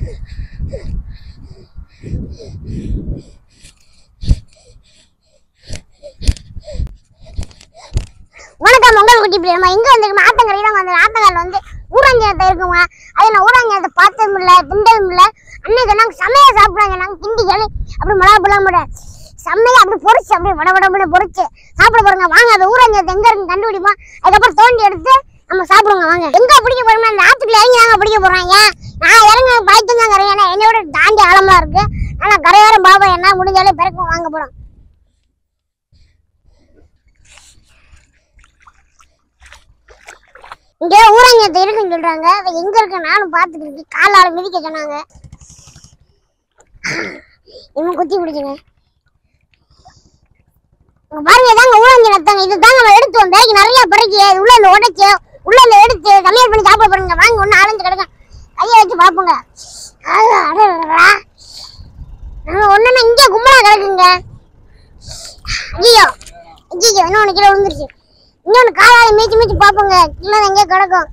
வணக்கம் மங்கள் குட்டி பிள்ளை நம்ம எங்க வந்திருக்கோம் ஆத்தங்கரை தான் வந்து ஆத்தங்கரையில் வந்து ஊராஞ்சனத்தை இருக்குங்க அது நான் ஊராஞ்சனத்தை பார்த்ததும் இல்லை திண்டதும் இல்லை அன்னைக்கு நாங்கள் செம்மையா சாப்பிடுவாங்க நாங்கள் கிண்டிகள் அப்படி மிளகா பிள்ளாம செம்மையா அப்படி பொரிச்சு அப்படியே வட வட வட பொரிச்சு சாப்பிட போறோங்க வாங்க அந்த ஊராஞ்சனத்தை எங்க இருக்கு கண்டுபிடிப்போம் அதுக்கப்புறம் தோண்டி எடுத்து நம்ம சாப்பிடுவோங்க வாங்க எங்க பிடிக்க போறோம்னா அந்த ஆத்துக்குள்ள இறங்கி நாங்க பிடிக்க போறாங்க நான் இறங்க பயத்து தான் கரையா ஏன்னா என்னையோட தாண்டி ஆழமா இருக்கு ஆனா கரையோரம் பாபா என்ன முடிஞ்சாலே பிறக்கும் வாங்க போறோம் இங்க ஊரங்கத்தை இருக்குன்னு சொல்றாங்க அது எங்க இருக்கு நானும் பார்த்துட்டு இருக்கேன் காலால மிதிக்க சொன்னாங்க இவன் குத்தி பிடிச்சுங்க இங்க பாருங்க இதாங்க ஊரங்க நத்தாங்க இது தாங்க நம்ம எடுத்து வந்தோம் பேக்கு நிறைய பிறக்கி இது உள்ள இந்த உடைச்சு உள்ள இந்த எடுத்து சமையல் பண்ணி சாப்பிட போறீங்க வாங்க ஒண்ணு ஆலஞ்சு கிடக்கும் கையை வச்சு பார்ப்போங்க அது அடடடடா. நம்ம ஒண்ணுன்னா இங்கே கும்பலா கிடக்குங்க ஐயோ ஐயோ இன்னொன்று கீழே விழுந்துருச்சு இன்னொன்று காலால மீச்சு மீச்சு பார்ப்போங்க கீழே எங்கே கிடக்கும்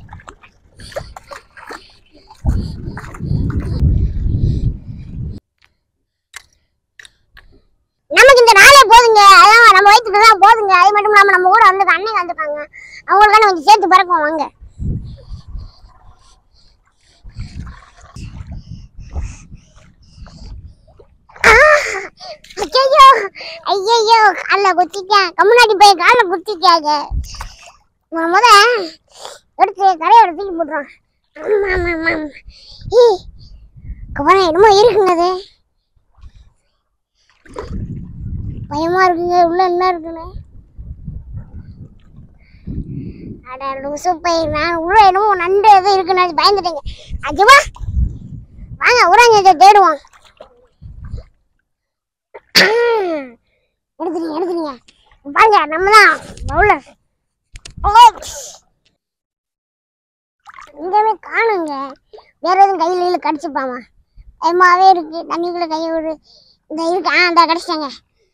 நமக்கு இந்த நாளே போதுங்க அதான் நம்ம வயிற்றுக்கு தான் போதுங்க அது மட்டும் இல்லாமல் நம்ம கூட வந்து அண்ணன் வந்துருக்காங்க அவங்களுக்கான கொஞ்சம் சேர்த்து பறக்கும் வாங்க ஐயோ ஐயோ காலில் குத்திட்டேன் கம்முனாடி போய் காலில் குத்திட்டாங்க நான் முத எடுத்து கரையோட தூக்கி போட்டுருவான் ஆமா ஆமா ஆமா ஆமா. ஈ கவனம் என்னமோ இருக்குங்க அது பயமா இருக்குங்க உள்ள என்ன இருக்குன்னு அட லூசு பையன் நான் உள்ள என்னமோ நண்டு எதுவும் இருக்குன்னு நினைச்சு பயந்துட்டேங்க அஜுவா வாங்க ஊராங்க தேடுவோம் எடுத்துறீங்க எடுத்துறீங்க பாருங்க நம்ம தான் பவுலர் எங்கேயுமே காணுங்க வேற எதுவும் கையில் கையில் கடிச்சுப்பாமா பயமாவே இருக்கு தண்ணிக்குள்ள கையை விடு இந்த இருக்கு ஆ அந்த கடிச்சிட்டாங்க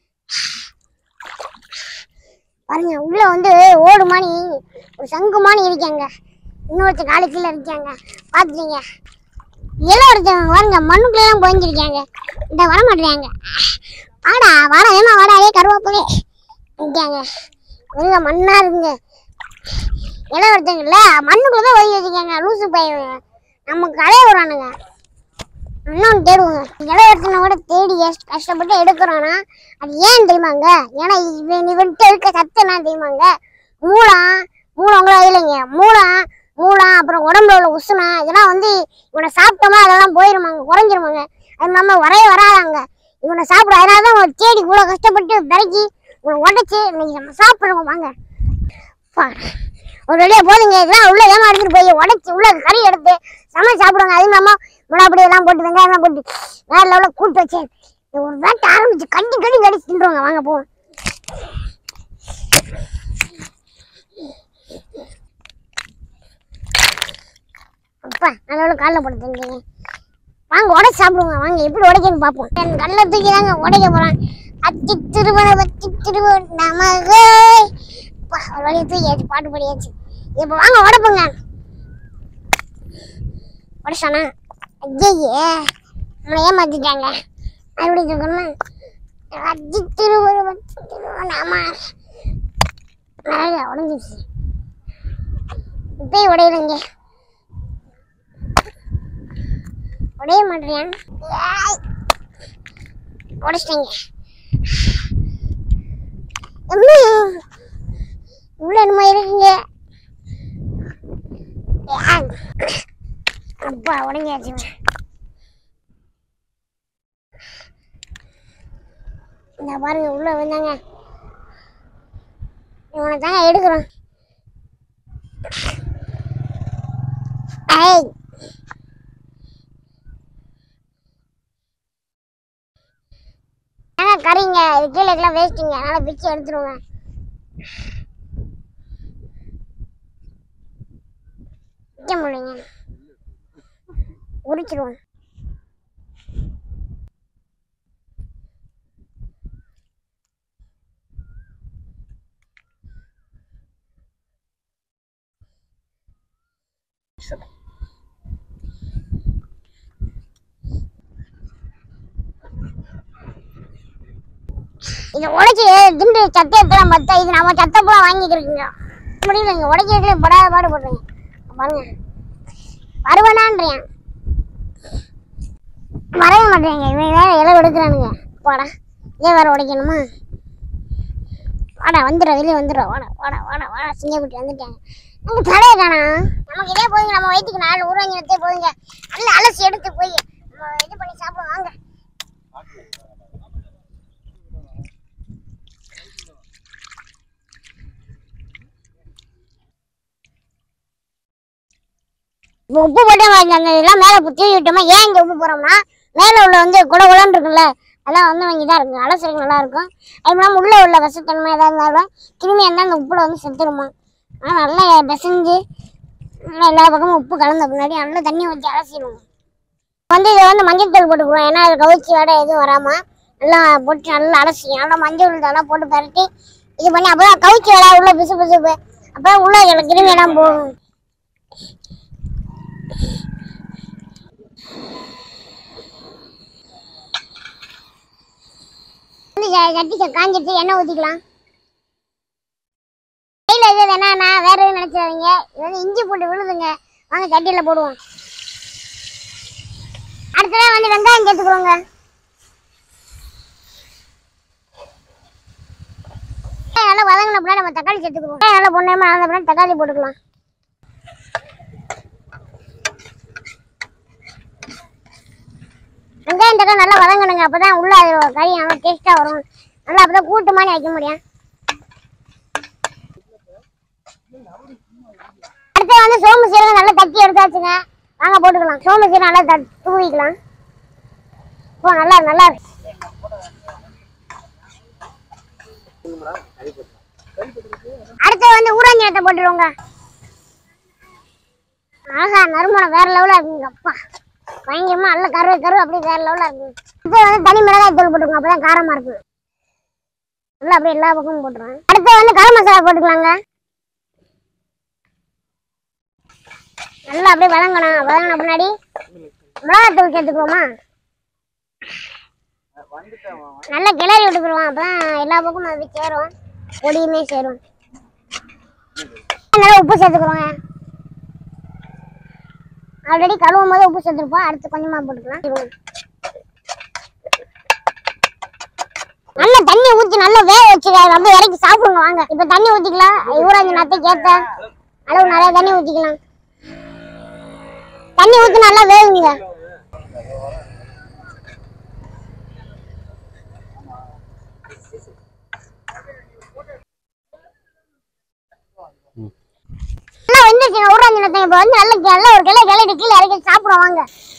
பாருங்க உள்ள வந்து ஓடு மாணி ஒரு சங்கு மாணி இருக்காங்க இன்னொருத்த காலு கீழே இருக்காங்க பார்த்துட்டீங்க எல்லாம் ஒருத்தவங்க பாருங்க மண்ணுக்குள்ளே தான் போஞ்சிருக்காங்க இந்த வர மாட்டேறாங்க வாடா வாடா ஏமா வாடா ஏ கருவாப்பவே இருக்காங்க இருங்க மண்ணா இருக்குங்க இடம் ஒருத்தங்கல்ல மண்ணுக்குள்ள தான் ஒதுங்கி வச்சுக்காங்க லூசு பையன் நம்ம கலைய விடுறானுங்க இன்னொன்று தேடுவோங்க இடம் ஒருத்தனை கூட தேடி எஸ்- கஷ்டப்பட்டு எடுக்கிறோன்னா அது ஏன் தெரியுமாங்க ஏன்னா இவன் இவன்ட்டு இருக்க சத்து என்ன தெரியுமாங்க மூலம் மூலம் உங்களை இல்லைங்க மூலம் மூலம் அப்புறம் உடம்புல உள்ள உசுனம் இதெல்லாம் வந்து இவனை சாப்பிட்டோமா அதெல்லாம் போயிருமாங்க குறைஞ்சிருமாங்க அது நம்ம வரவே வராதாங்க இவனை சாப்பிட அதனால தான் உங்களை தேடி இவ்வளோ கஷ்டப்பட்டு பிறக்கி இவனை உடைச்சு இன்னைக்கு நம்ம சாப்பிடுவோம் வாங்க பா. ஒரு வழியா போதுங்க இதெல்லாம் உள்ள ஏமா எடுத்துட்டு போய் உடைச்சு உள்ள கறி எடுத்து சமைச்சு சாப்பிடுவாங்க அது இல்லாம முளாப்படி எல்லாம் போட்டு வெங்காயம் எல்லாம் போட்டு வேற லெவலில் கூட்டு வச்சு இது ஒரு வேட்டை ஆரம்பிச்சு கட்டி கட்டி கடிச்சு தின்றுவாங்க வாங்க போவோம் அப்பா நல்ல காலில் போட்டு தின்றீங்க வாங்க உடைச்சு சாப்பிடுவோங்க வாங்க எப்படி உடைக்கன்னு பார்ப்போம் என் கல்ல தூக்கி தாங்க உடைக்க போறான் அத்தி திருவன வத்தி திருவன் நமகே அப்பா, ஒரு வழியை தூக்கியாச்சு பாட்டு பாடியாச்சு இப்போ வாங்க உடைப்போங்க உடைச்சானா ஐயே நம்மளை ஏமாத்திட்டாங்க மறுபடியும் சொல்லணுமா அத்தி திருவன வத்தி திருவன் நம நிறைய உடஞ்சிருச்சு இப்பயே உடையிறங்க உடைய மாட்டேன் உடைச்சிட்டேங்க அம்மா, உள்ள என்னமோ இருக்குங்க ஆ. அப்பா உடஞ்சாச்சு இந்த பாருங்க உள்ள வந்தாங்க இவனை தாங்க எடுக்கிறோம் ஐய் ஏங்க கறிங்க இது கீழே எல்லாம் வேஸ்ட்டுங்க அதனால பிச்சு எடுத்துருவேன் வைக்க முடியங்க உரிச்சிருவோம் இதை உடைச்சி திண்டு சத்தை எடுத்துலாம் பார்த்தா இது நம்ம சத்தப்பெல்லாம் வாங்கிக்கிறீங்க முடியலைங்க உடைக்கிறதுல படாத பாடுபடுறீங்க பாருங்க வருவனான்றேன் வரவே மாட்டேங்க இவன் வேற இலை எடுக்கிறானுங்க போடா ஏன் வேற உடைக்கணுமா வாடா வந்துடுற வெளியே வந்துடுற வாடா வாடா வாடா வாடா சிங்கக்குட்டி வந்துட்டாங்க அங்க தலையை காணா நமக்கு இதே போதுங்க நம்ம வயிற்றுக்கு நாலு ஊராஞ்சினத்தே போதுங்க நல்லா அலசி எடுத்து போய் நம்ம இது பண்ணி சாப்பிடுவோம் வாங்க இப்போ உப்பு போட்டு அந்த இதெல்லாம் மேலே தூவி விட்டோமா ஏன் இங்கே உப்பு போடுறோம்னா மேலே உள்ள வந்து குட குடன்னு இருக்குல்ல அதெல்லாம் வந்து வாங்கி தான் இருக்கும் அலசருக்கு நல்லா இருக்கும் அது இல்லாமல் உள்ளே உள்ள விஷத்தன்மை ஏதாவது இருந்தாலும் கிருமி இருந்தால் அந்த உப்புல வந்து செத்துருமா ஆனால் நல்லா பிசைஞ்சு நல்லா எல்லா பக்கமும் உப்பு கலந்த பின்னாடி நல்லா தண்ணி ஊற்றி அலசிடுவோம் வந்து இதை வந்து மஞ்சள் தூள் போட்டுக்குவோம் ஏன்னா அது கவுச்சி வடை எதுவும் வராமல் நல்லா போட்டு நல்லா அலசி நல்லா மஞ்சள் தூள் இதெல்லாம் போட்டு பரட்டி இது பண்ணி அப்போ கவுச்சி வடை உள்ள பிசு பிசுப்பு அப்போ உள்ள கிருமி எல்லாம் போகும் வந்து ச- சட்டி ச- காஞ்சிருச்சு எண்ணெய் ஊற்றிக்கலாம் கையில் இது என்னன்னா வேற எதுவும் நினச்சிடாதீங்க இது வந்து இஞ்சி போட்டு விழுதுங்க வாங்க சட்டியில் போடுவோம் அடுத்ததாக வந்து வெங்காயம் சேர்த்துக்கிறோங்க வெங்காயம் நல்லா வதங்கினப்பட நம்ம தக்காளி சேர்த்துக்குவோம் வெங்காயம் நல்லா பொண்ணாமல் வளர்ந்த தக்காளி போட்டுக்கலாம் வெங்காயம் தக்காளி நல்லா வதங்கணுங்க அப்பதான் உள்ள அது கறி நல்லா டேஸ்டா வரும் நல்லா அப்பதான் கூட்டு மாதிரி வைக்க முடியும் அடுத்து வந்து சோம்பு சீரகம் நல்லா தட்டி எடுத்தாச்சுங்க வாங்க போட்டுக்கலாம் சோம்பு சீரகம் நல்லா தட் தூவிக்கலாம் இப்போ நல்லா நல்லா இருக்கு. அடுத்து வந்து ஊராஞ்சினத்தை போட்டுருவோங்க ஆஹா நறுமணம் வேற லெவலா இருக்குங்க அப்பா பயங்கரமா நல்ல கரு கரு அப்படியே வேற லெவலா இருக்கு இப்போ வந்து தனி மிளகாய் தூள் போட்டுக்கோங்க அப்பதான் காரமா இருக்கும் நல்லா அப்படியே எல்லா பக்கமும் போட்டுருவேன் அடுத்து வந்து கரம் மசாலா போட்டுக்கலாங்க நல்லா அப்படியே வதங்கணும் வதங்கின பின்னாடி மிளகாய் தூள் சேர்த்துக்குவோமா நல்லா கிளறி விட்டுக்குருவோம் அப்பதான் எல்லா பக்கமும் அது சேரும் பொடியுமே சேரும் நல்லா உப்பு சேர்த்துக்குறோங்க ஆல்ரெடி கழுவும் போது உப்பு சேர்த்துருப்போம் அடுத்து கொஞ்சமா போட்டுக்கலாம் நல்ல தண்ணி ஊத்தி நல்லா வேக வச்சுக்கலாம் அப்படியே இறக்கி சாப்பிடுங்க வாங்க இப்ப தண்ணி ஊத்திக்கலாம் ஊராஞ்சி நத்தைக்கு ஏத்த அளவு நிறைய தண்ணி ஊத்திக்கலாம் தண்ணி ஊத்தி நல்லா வேகுங்க நல்லா வெந்துருச்சுங்க ஊராஞ்சி நத்தை இப்ப வந்து நல்ல நல்ல ஒரு கிளை கிளறி கீழே இறக்கி சாப்பிடுவோம் வாங்க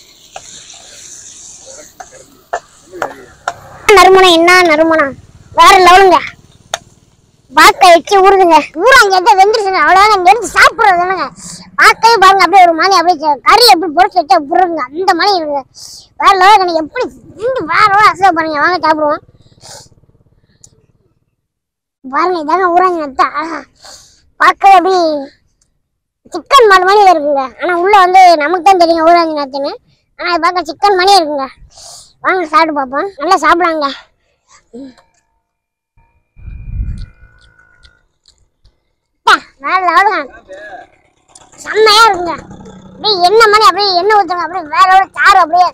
நறுமணம் என்ன நறுமணம் வேற லெவலுங்க வாக்கை வச்சு ஊறுதுங்க ஊறாங்க எதை வெந்துருச்சுங்க அவ்வளோதான் இங்க எடுத்து சாப்பிடுறது இல்லைங்க வாக்கையும் பாருங்க அப்படியே ஒரு மாதிரி அப்படியே ச- கறி எப்படி பொறிச்சு வச்சா புருங்க அந்த மாதிரி இருக்குங்க வேற லெவலுக்கு எனக்கு எப்படி இங்க வேற லெவல் அசைவ பாருங்க வாங்க சாப்பிடுவோம் பாருங்க இதாங்க ஊறாங்க நத்தா ஆஹா. பார்க்கவே அப்படி சிக்கன் மாடு மாதிரி இருக்குங்க ஆனா உள்ள வந்து நமக்கு தான் தெரியும் ஊராஞ்சி நத்துன்னு ஆனா இது பார்க்க சிக்கன் மாதிரியே இருக்குங்க வாங்க சாப்பிட்டு பார்ப்போம் நல்லா சாப்பிடலாங்க அப்பா, வேற லெவலுங்க செம்மையா இருக்குங்க அப்படியே எண்ணெய் மாதிரி அப்படியே எண்ணெய் ஊத்துங்க அப்படியே வேற லெவல் சாறு அப்படியே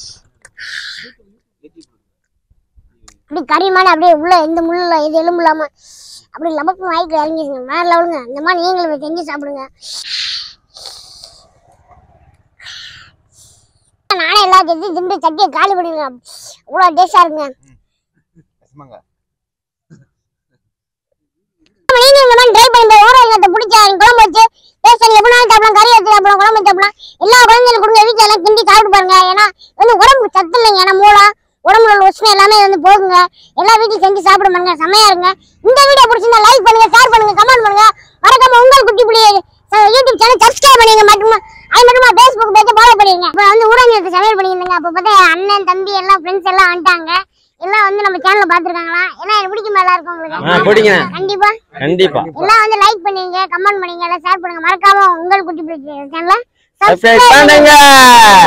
அப்படி கறி மாதிரி அப்படியே உள்ள எந்த முள்ள இது எலும்பு இல்லாம அப்படி லபக்கு வாய்க்கு இறங்கிடுங்க வேற லெவலுங்க இந்த மாதிரி நீங்களும் செஞ்சு சாப்பிடுங்க நானே எல்லாத்தையும் திண்டு சட்டியை காலி பண்ணிடுங்க அவ்வளோ டேஸ்டா இருக்குங்க பசுமாங்க நீங்க இந்த மாதிரி ட்ரை பண்ணி ஊரகத்தை பிடிச்சா குழம்பு வச்சு பேச எப்படினாலும் சாப்பிடலாம் கறி வச்சு சாப்பிடலாம் குழம்பு வச்சு சாப்பிடலாம் எல்லா குழந்தைகளும் கொடுங்க வீட்டில் எல்லாம் கிண்டி சாப்பிட்டு பாருங்க ஏன்னா வந்து உடம்பு சத்து இல்லைங்க ஏன்னா மூலம் உடம்புல உள்ள உஷ்ணம் எல்லாமே வந்து போகுங்க எல்லா வீட்லையும் செஞ்சு சாப்பிட பாருங்க செம்மையா இருங்க இந்த வீடியோ பிடிச்சிருந்தா லைக் பண்ணுங்க ஷேர் பண்ணுங்க கமெண்ட் பண்ணுங்க மறக்காம உங்கள் குட்டி புள்ளி ச- யூடியூப் சேனல் சப்ஸ்கிரைப் பண்ணுங்க மட்டும் அது மட்டுமா ஃபேஸ்புக் பேஜை ஃபாலோ பண்ணிருங்க இப்போ வந்து ஊரகத்தை சமையல் பண்ணியிருந்தேங்க அப்போ பார்த்தா அண்ணன் தம்பி எல்லாம் ஃப்ரெண்ட்ஸ் எல்லாம் வந்துட்டாங்க எல்லாம் வந்து நம்ம சேனல்ல பாத்துருக்காங்களா ஏன்னா எனக்கு பிடிக்குமா எல்லாருக்கும் ஆ உங்களுக்கு பிடிங்க கண்டிப்பா கண்டிப்பா எல்லாம் வந்து லைக் பண்ணுங்க கமெண்ட் பண்ணுங்க எல்லாம் ஷேர் பண்ணுங்க மறக்காம உங்கள் குட்டி பிடிச்ச சேனலை சப்ஸ்கிரைப் பண்ணுங்க